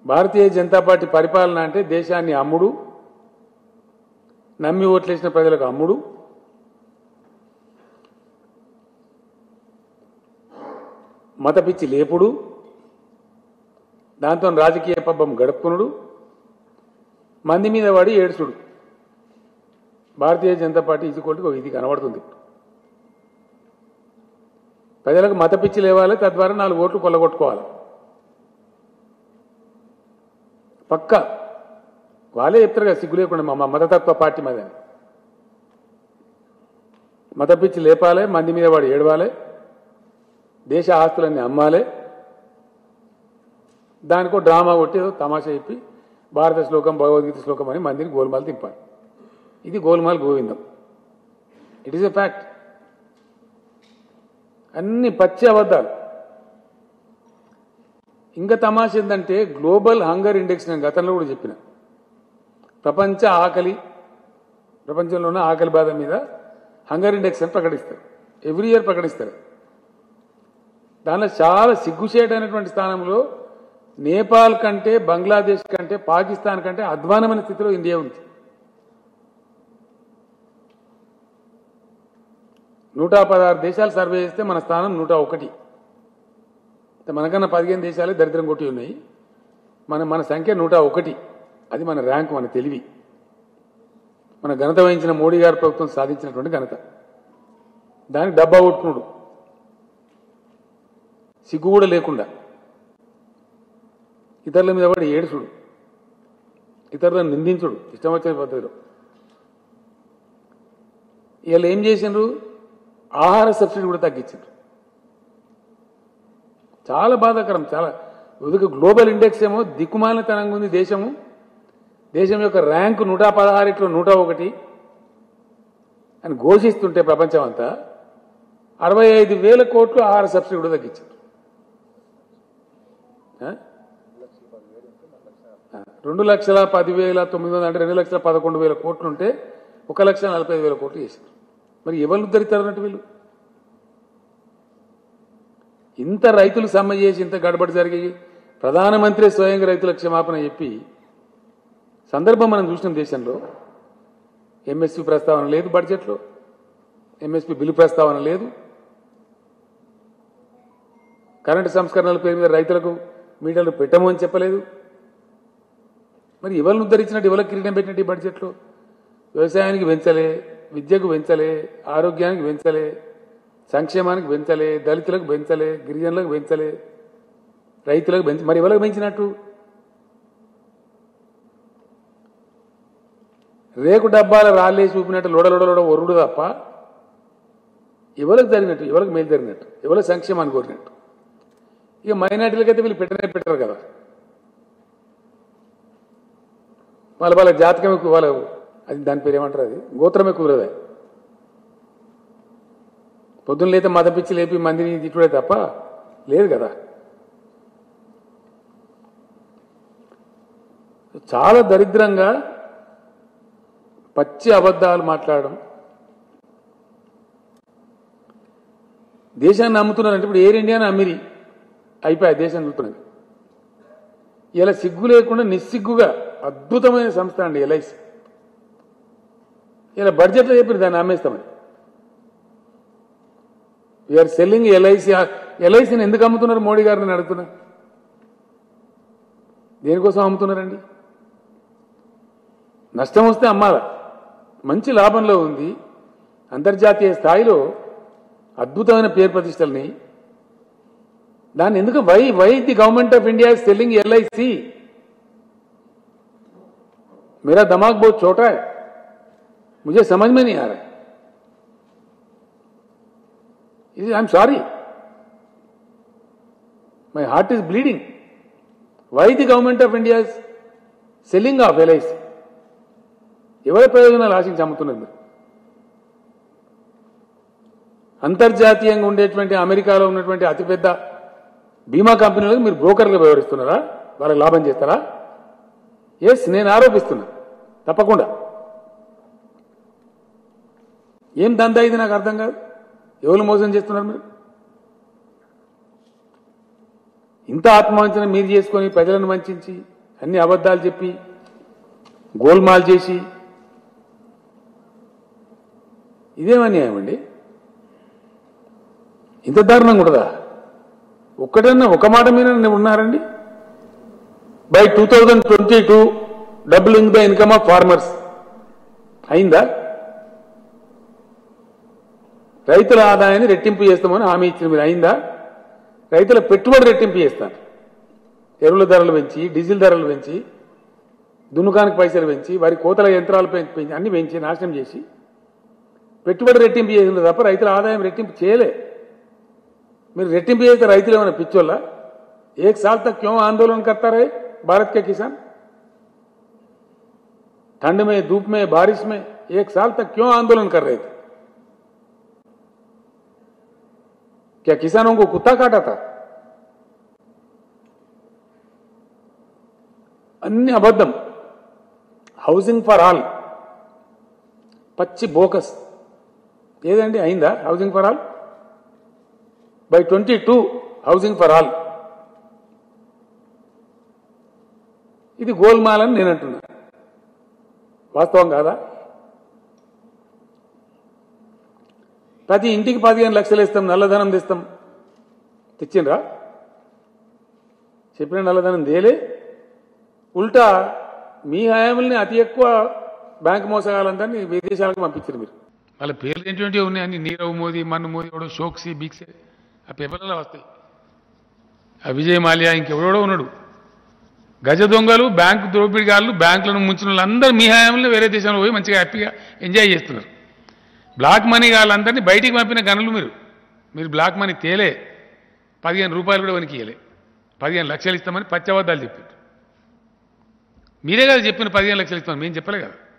భారతీయ Janata party పరిపాలన అంటే దేశాన్ని అమ్ముడు నమ్మి ఓట్లేసిన ప్రజలకు అమ్ముడు మత పిచ్చి లేపుడు దాంతో రాజకీయ పబ్బం గడుపుకునుడు మంది మీద పడి ఏడుచుడు భారతీయ జనతా పార్టీ ఇది కొట్టుకు ఇది కనబడుతుంది ప్రజలకు మత పిచ్చి లేవాలి తద్వారా నాలుగు ఓట్లు కొల్లగొట్టుకోవాలి పక్క వాళ్ళే చెప్తారు కదా సిగ్గు లేకుండా మా మతతత్వ పార్టీ మీద మత పిచ్చి లేపాలి మంది మీద వాడు ఏడవాలి దేశ ఆస్తులన్నీ అమ్మాలి దానికో డ్రామా కొట్టి ఏదో తమాషా చెప్పి భారత శ్లోకం భగవద్గీత శ్లోకం అని మందిని గోల్మాలు తింపాలి ఇది గోల్మాల్ గోవిందం ఇట్ ఈస్ ఎ ఫ్యాక్ట్ అన్ని పచ్చి అబద్ధాలు ఇంకా తమాష ఏంటంటే గ్లోబల్ హంగర్ ఇండెక్స్ నేను గతంలో కూడా చెప్పిన ప్రపంచ ఆకలి ప్రపంచంలో ఉన్న ఆకలి బాధ మీద హంగర్ ఇండెక్స్ అని ప్రకటిస్తారు ఎవ్రీ ఇయర్ ప్రకటిస్తారు దానిలో చాలా సిగ్గుచేటైనటువంటి స్థానంలో నేపాల్ కంటే బంగ్లాదేశ్ కంటే పాకిస్తాన్ కంటే అధ్వానమైన స్థితిలో ఇండియా ఉంది నూట పదహారు దేశాలు సర్వే చేస్తే మన స్థానం నూట ఒకటి అంటే మనకన్నా పదిహేను దేశాలే దరిద్రం కొట్టి ఉన్నాయి మన మన సంఖ్య నూట ఒకటి అది మన ర్యాంక్ మన తెలివి మన ఘనత వహించిన మోడీ గారి ప్రభుత్వం సాధించినటువంటి ఘనత దానికి డబ్బా కొట్టుకున్నాడు సిగ్గు కూడా లేకుండా ఇతరుల మీద పడి ఏడుచుడు ఇతరులను నిందించుడు ఇష్టం వచ్చిన పద్ధతిలో వీళ్ళు ఏం చేసిండ్రు ఆహార సబ్సిడీ కూడా తగ్గించారు చాలా బాధాకరం చాలా ఉదక గ్లోబల్ ఇండెక్స్ ఏమో దిక్కుమాలినతనంగా ఉంది దేశము దేశం యొక్క ర్యాంకు నూట పదహారులో నూట ఒకటి అని ఘోషిస్తుంటే ప్రపంచం అంతా అరవై ఐదు వేల కోట్లు ఆహార సబ్సిడీ కూడా తగ్గించారు ఆ? ఆ, రెండు లక్షల పదివేల తొమ్మిది వందల అంటే రెండు లక్షల పదకొండు వేల కోట్లు ఉంటే ఒక లక్ష నలభై ఐదు వేల కోట్లు చేశారు మరి ఎవరు ఉద్ధరిస్తారు అన్నట్టు వీళ్ళు ఇంత రైతులు సమ్మె చేసి ఇంత గడబడి జరిగి ప్రధానమంత్రి స్వయంగా రైతుల క్షమాపణ చెప్పి సందర్భం మనం చూసినాం దేశంలో ఎంఎస్పి ప్రస్తావన లేదు బడ్జెట్లో ఎంఎస్పి బిల్లు ప్రస్తావన లేదు కరెంటు సంస్కరణల పేరు మీద రైతులకు మీటర్లు పెట్టము అని చెప్పలేదు మరి ఎవరిని ఉద్ధరించినట్టు ఎవరికి కిరీటం పెట్టినట్టు ఈ బడ్జెట్లో వ్యవసాయానికి పెంచలే విద్యకు పెంచలే ఆరోగ్యానికి పెంచలే సంక్షేమానికి పెంచలే దళితులకు పెంచలే గిరిజనులకు పెంచలే రైతులకు పెంచ మరి ఎవరికి పెంచినట్టు రేకు డబ్బాల రాళ్ళేసి చూపినట్టు లోడలోడలోడ ఒరుడు తప్ప ఎవరికి జరిగినట్టు ఎవరికి మేలు జరిగినట్టు ఎవరికి సంక్షేమాన్ని కోరినట్టు ఇక మైనార్టీలకైతే వీళ్ళు పెట్టనే పెట్టరు కదా వాళ్ళ వాళ్ళ జాతకం ఎక్కువ వాళ్ళ అది దాని పేరు ఏమంటారు అది గోత్రం ఎక్కువ కుదరదు పొద్దున్న లేతే మత పిచ్చి లేపి మందిని తిట్టుడే తప్ప లేదు కదా చాలా దరిద్రంగా పచ్చి అబద్ధాలు మాట్లాడడం దేశాన్ని నమ్ముతున్నారంటే ఇప్పుడు ఎయిర్ ఇండియాని అమ్మిరి అయిపోయాయి దేశాన్ని చూస్తున్నది ఇలా సిగ్గు లేకుండా నిస్సిగ్గుగా అద్భుతమైన సంస్థ అండి ఎల్ఐసి ఇలా బడ్జెట్లో చెప్పి దాన్ని అమ్మేస్తామని వీఆర్ సెల్లింగ్ ఎల్ఐసి ఎల్ఐసిని ఎందుకు అమ్ముతున్నారు మోడీ గారిని నేను అడుగుతున్నా దేనికోసం అమ్ముతున్నారండి నష్టం వస్తే అమ్మాల మంచి లాభంలో ఉంది అంతర్జాతీయ స్థాయిలో అద్భుతమైన పేరు ప్రతిష్టల్ని దాన్ని ఎందుకు why why the government of India selling LIC मेरा दिमाग बहुत छोटा है मुझे समझ में नहीं आ रहा I am sorry my heart is bleeding why the government of India selling of LIC ఎవరి ప్రయోజనాలు ఆశించి అమ్ముతున్నారు మీరు అంతర్జాతీయంగా ఉండేటువంటి అమెరికాలో ఉన్నటువంటి అతిపెద్ద బీమా కంపెనీలకు మీరు బ్రోకర్గా వ్యవహరిస్తున్నారా వాళ్ళకి లాభం చేస్తారా ఎస్ నేను ఆరోపిస్తున్నా తప్పకుండా ఏం దందా ఇది నాకు అర్థం కాదు ఎవరు మోసం చేస్తున్నారు మీరు ఇంత ఆత్మవంచన మీరు చేసుకొని ప్రజలను వంచి అన్ని అబద్ధాలు చెప్పి గోల్మాల్ చేసి ఇదేం అన్యాయం అండి ఇంత దారుణంగా ఉండదా ఒక్కటన్నా ఒక మాట మీద ఉన్నారండి by two thousand twenty two doubling the income of farmers అయిందా రైతుల ఆదాయాన్ని రెట్టింపు చేస్తామని హామీ ఇచ్చిన మీరు అయిందా రైతుల పెట్టుబడి రెట్టింపు చేస్తారు ఎరువుల ధరలు పెంచి డీజిల్ ధరలు పెంచి దున్నుకానికి పైసలు పెంచి వారి కోతల యంత్రాలు పెంచి పెంచి అన్ని పెంచి నాశనం చేసి పెట్టుబడి రెట్టింపు చేసింది తప్ప రైతుల ఆదాయం రెట్టింపు చేయలే మీరు రెట్టింపు చేస్తే రైతులు ఏమైనా పిచ్చోళ్ళ ఏక్ సాల్ తక్ క్यों आंदोलन करता रहे भारत के किसान ठंड में धूप में बारिश में एक साल तक क्यों आंदोलन कर रहे थे क्या किसानों को कुत्ता काटा था అన్ని అబద్ధం హౌసింగ్ ఫర్ ఆల్ పచ్చి బోకస్ ఏదండి అయిందా housing for all by twenty two housing for all ఇది గోల్మాల్ అని నేను అంటున్నా వాస్తవం కాదా ప్రతి ఇంటికి పదిహేను లక్షలు ఇస్తాం నల్లధనం తెస్తాం తెచ్చిండ్రా చెప్పిన నల్లధనం దేలే ఉల్టా మీ హయాంల్ని అతి ఎక్కువ బ్యాంక్ మోసగాలందరినీ విదేశాలకు పంపించారు మీరు వాళ్ళ పేర్లు ఏంటంటే ఉన్నాయి అన్ని నీరవ్ మోదీ మన్ను మోదీ ఎవడో షోక్సీ బిక్సే ఆ పేపర్లలో వస్తాయి ఆ విజయ్ మాల్యా ఇంకెవడో ఉన్నాడు గజ దొంగలు బ్యాంకు దోపిడిగాళ్ళు బ్యాంకులను ముంచిన వాళ్ళందరూ మీ హయాంలో వేరే దేశంలో పోయి మంచిగా హ్యాపీగా ఎంజాయ్ చేస్తున్నారు బ్లాక్ మనీ వాళ్ళందరినీ బయటికి పంపిన గనులు మీరు మీరు బ్లాక్ మనీ తేలే పదిహేను రూపాయలు కూడా వనికి ఇయ్యలే పదిహేను లక్షలు ఇస్తామని పచ్చబద్దాలు చెప్పారు మీరే కదా చెప్పిన పదిహేను లక్షలు ఇస్తామని మేము చెప్పలే కదా